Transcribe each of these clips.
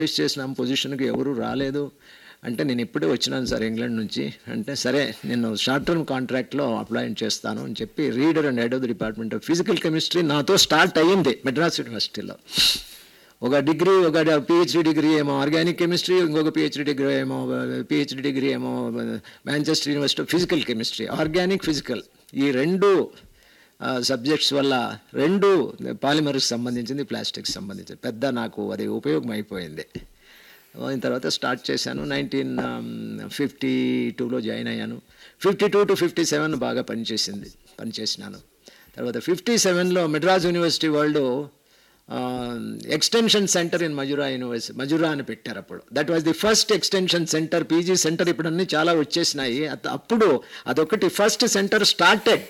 face చేసిన పొజిషన్కి ఎవరు రాలేదు అంటే నేను ఇప్పుడే వచ్చినాను సార్ ఇంగ్లాండ్ నుంచి అంటే సరే నేను షార్ట్ టర్మ్ కాంట్రాక్ట్లో అప్లై చేస్తాను అని చెప్పి reader and head of the department of physical chemistry నాతో స్టార్ట్ అయ్యింది మెడ్రాస్ యూనివర్సిటీలో ఒక డిగ్రీ ఒక పిహెచ్డి డిగ్రీ ఏమో ఆర్గానిక్ కెమిస్ట్రీ ఇంకొక పిహెచ్డి డిగ్రీ ఏమో పిహెచ్డి డిగ్రీ ఏమో Manchester university physical chemistry organic physical ఈ రెండు సబ్జెక్ట్స్ వల్ల రెండు పాలిమర్కి సంబంధించింది ప్లాస్టిక్స్ సంబంధించింది పెద్ద నాకు అది ఉపయోగం అయిపోయింది అయిన తర్వాత స్టార్ట్ చేశాను నైన్టీన్ ఫిఫ్టీ టూలో జాయిన్ అయ్యాను fifty two to fifty seven బాగా పనిచేసింది పనిచేసినాను తర్వాత ఫిఫ్టీ సెవెన్లో మెడ్రాస్ యూనివర్సిటీ వాళ్ళు extension centre in Madurai university Madurai అని పెట్టారు అప్పుడు that was the first extension centre PG centre ఇప్పుడు అన్నీ చాలా వచ్చేసినాయి అత- అప్పుడు అదొకటి first centre started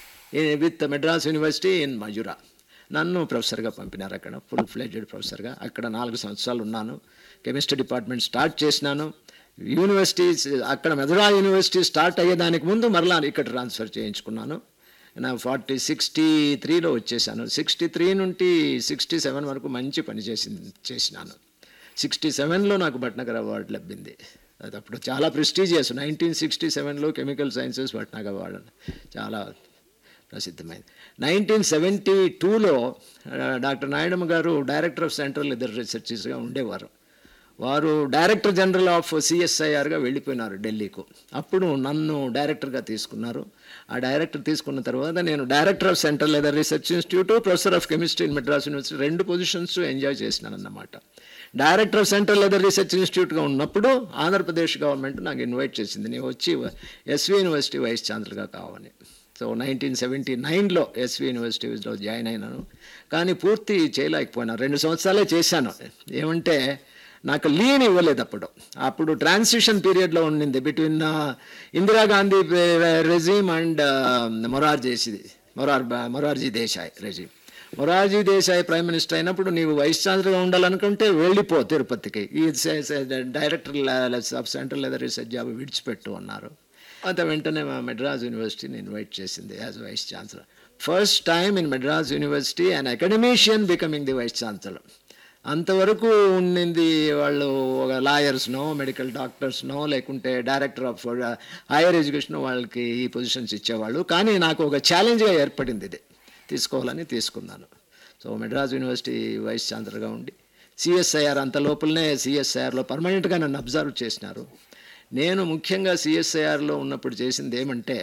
with Madras university in Madurai నన్ను ప్రొఫెసర్గా పంపినారు అక్కడ ఫుల్ ఫ్లెడ్జెడ్ ప్రొఫెసర్గా అక్కడ నాలుగు సంవత్సరాలు ఉన్నాను కెమిస్ట్రీ డిపార్ట్మెంట్ స్టార్ట్ చేసినాను యూనివర్సిటీ అక్కడ మధురా యూనివర్సిటీ స్టార్ట్ అయ్యేదానికి ముందు మరలా ఇక్కడ ట్రాన్స్ఫర్ చేయించుకున్నాను నా ఫార్టీ సిక్స్టీ త్రీలో వచ్చేసాను సిక్స్టీ త్రీ నుండి సిక్స్టీ సెవెన్ వరకు మంచి పని చేసి చేసినాను సిక్స్టీ సెవెన్లో నాకు భట్నగర్ అవార్డు లభింది అది అప్పుడు చాలా ప్రెస్టీజియస్ నైన్టీన్ సిక్స్టీ సెవెన్లో కెమికల్ సైన్సెస్ భట్నగర్ అవార్డు చాలా ప్రసిద్ధమైంది నైన్టీన్ సెవెంటీ టూలో డాక్టర్ నాయుడమ్మ గారు డైరెక్టర్ ఆఫ్ సెంట్రల్ లెదర్ రీసెర్చెస్గా ఉండేవారు వారు డైరెక్టర్ జనరల్ ఆఫ్ సిఎస్ఐఆర్గా వెళ్ళిపోయినారు ఢిల్లీకు అప్పుడు నన్ను డైరెక్టర్గా తీసుకున్నారు ఆ డైరెక్టర్ తీసుకున్న తర్వాత నేను director of central leather research institute professor of chemistry in Madras university రెండు పొజిషన్స్ ఎంజాయ్ చేసినాను అన్నమాట director of central leather research ఇన్స్టిట్యూట్గా ఉన్నప్పుడు ఆంధ్రప్రదేశ్ గవర్నమెంట్ నాకు ఇన్వైట్ చేసింది నేను వచ్చి ఎస్వి యూనివర్సిటీ వైస్ ఛాన్సలర్గా కావాలి సో నైన్టీన్ సెవెంటీ నైన్లో ఎస్వి యూనివర్సిటీలో జాయిన్ అయినాను కానీ పూర్తి చేయలేకపోయినాను రెండు సంవత్సరాలే చేశాను ఏమంటే నాకు లీన్ ఇవ్వలేదు అప్పుడు అప్పుడు ట్రాన్సిషన్ పీరియడ్లో ఉండింది between Indira Gandhi regime and Morarji Morar Morarji Desai regime Morarji Desai prime minister అయినప్పుడు నీవు వైస్ ఛాన్సలర్గా ఉండాలనుకుంటే వెళ్ళిపో తిరుపతికి ఈ director of central leather research job విడిచిపెట్టు అన్నారు అంత వెంటనే మా మెడ్రాస్ యూనివర్సిటీని ఇన్వైట్ చేసింది as vice chancellor first time in Madras university and academician becoming the vice chancellor అంతవరకు ఉండింది వాళ్ళు ఒక లాయర్స్నో మెడికల్ డాక్టర్స్నో లేకుంటే డైరెక్టర్ ఆఫ్ హైయర్ ఎడ్యుకేషన్ వాళ్ళకి ఈ పొజిషన్స్ ఇచ్చేవాళ్ళు కానీ నాకు ఒక ఛాలెంజ్గా ఏర్పడింది ఇది తీసుకోవాలని తీసుకున్నాను సో మెడ్రాస్ యూనివర్సిటీ వైస్ ఛాన్సలర్గా ఉండి సిఎస్ఐఆర్ అంత లోపలనే సిఎస్ఐఆర్లో పర్మనెంట్గా నన్ను అబ్జర్వ్ చేసినారు నేను ముఖ్యంగా సిఎస్ఐఆర్లో ఉన్నప్పుడు చేసింది ఏమంటే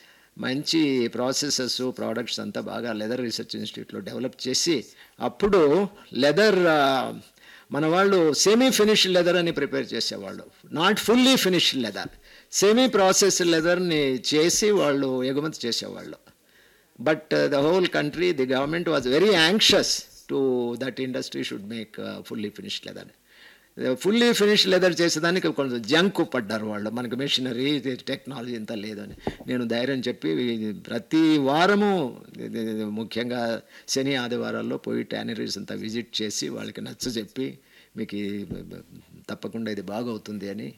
మంచి ప్రాసెసెస్ ప్రోడక్ట్స్ అంతా బాగా లెదర్ రీసెర్చ్ ఇన్స్టిట్యూట్లో డెవలప్ చేసి అప్పుడు లెదర్ మన వాళ్ళు సెమీ ఫినిష్ లెదర్ అని ప్రిపేర్ చేసేవాళ్ళు not fully finish leather semi process లెదర్ని చేసి వాళ్ళు ఎగుమతి చేసేవాళ్ళు but the whole country the government was very anxious to that industry should make fully finish leather fully finish leather చేసేదానికి కొంచెం జంక్ పడ్డారు వాళ్ళు మనకు మెషినరీ టెక్నాలజీ ఇంత లేదని నేను ధైర్యం చెప్పి ప్రతి వారము ఇది- ఇది ముఖ్యంగా శని ఆదివారాల్లో పోయి ట్యానరీస్ అంతా విజిట్ చేసి వాళ్ళకి నచ్చ చెప్పి మీకు ఈ తప్పకుండా ఇది బాగవుతుంది అని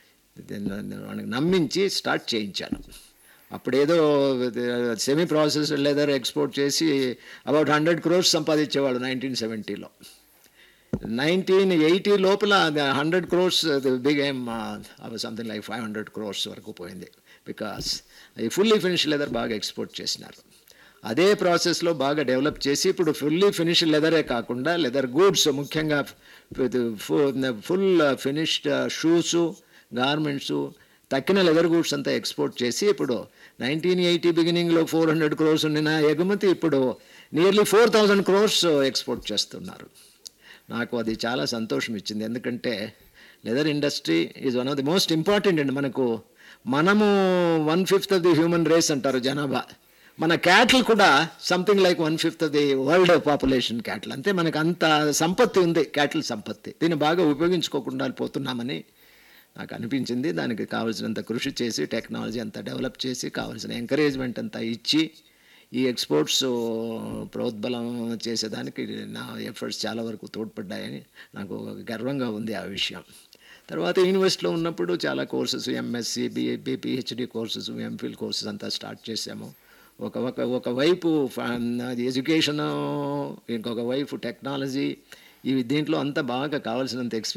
నేను వాళ్ళకి నమ్మించి స్టార్ట్ చేయించాను అప్పుడేదో సెమీ ప్రాసెస్ లెదర్ ఎక్స్పోర్ట్ చేసి అబౌట్ హండ్రెడ్ క్రోర్స్ సంపాదించేవాడు నైన్టీన్ సెవెంటీలో నైన్టీన్ ఎయిటీ లోపల hundred crores big um something like five hundred crores వరకు పోయింది బికాస్ ఈ ఫుల్లీ ఫినిష్ లెదర్ బాగా ఎక్స్పోర్ట్ చేసినారు అదే ప్రాసెస్లో బాగా డెవలప్ చేసి ఇప్పుడు ఫుల్లీ ఫినిష్ లెదరే కాకుండా లెదర్ గూడ్స్ ముఖ్యంగా ఫుల్ ఫినిష్డ్ షూసు గార్మెంట్సు తక్కిన లెదర్ గూడ్స్ అంతా ఎక్స్పోర్ట్ చేసి ఇప్పుడు నైన్టీన్ ఎయిటీ బిగినింగ్లో ఫోర్ హండ్రెడ్ క్రోర్స్ ఉండిన ఎగుమతి ఇప్పుడు nearly four thousand crores export చేస్తున్నారు నాకు అది చాలా సంతోషం ఇచ్చింది ఎందుకంటే leather industry is one of the most important అండి మనకు మనము one fifth of the human race అంటారు జనాభా మన క్యాట్లు కూడా something like one fifth of the world population క్యాట్లు అంతే మనకు అంత సంపత్తి ఉంది క్యాటిల్ సంపత్తి దీన్ని బాగా ఉపయోగించుకోకుండా పోతున్నామని నాకు అనిపించింది దానికి కావాల్సినంత కృషి చేసి టెక్నాలజీ అంతా డెవలప్ చేసి కావాల్సిన ఎంకరేజ్మెంట్ అంతా ఇచ్చి ఈ ఎక్స్పోర్ట్స్ ప్రోద్బలం చేసేదానికి నా ఎఫర్ట్స్ చాలా వరకు తోడ్పడ్డాయని నాకు గర్వంగా ఉంది ఆ విషయం తర్వాత యూనివర్సిటీలో ఉన్నప్పుడు చాలా courses MSc BA PhD courses MPhil courses అంతా స్టార్ట్ చేసాము ఒక ఒక ఒకవైపు ఎడ్యుకేషను ఇంకొక వైపు టెక్నాలజీ ఇవి దీంట్లో అంతా బాగా కావాల్సినంత ఎక్స్పీరియన్స్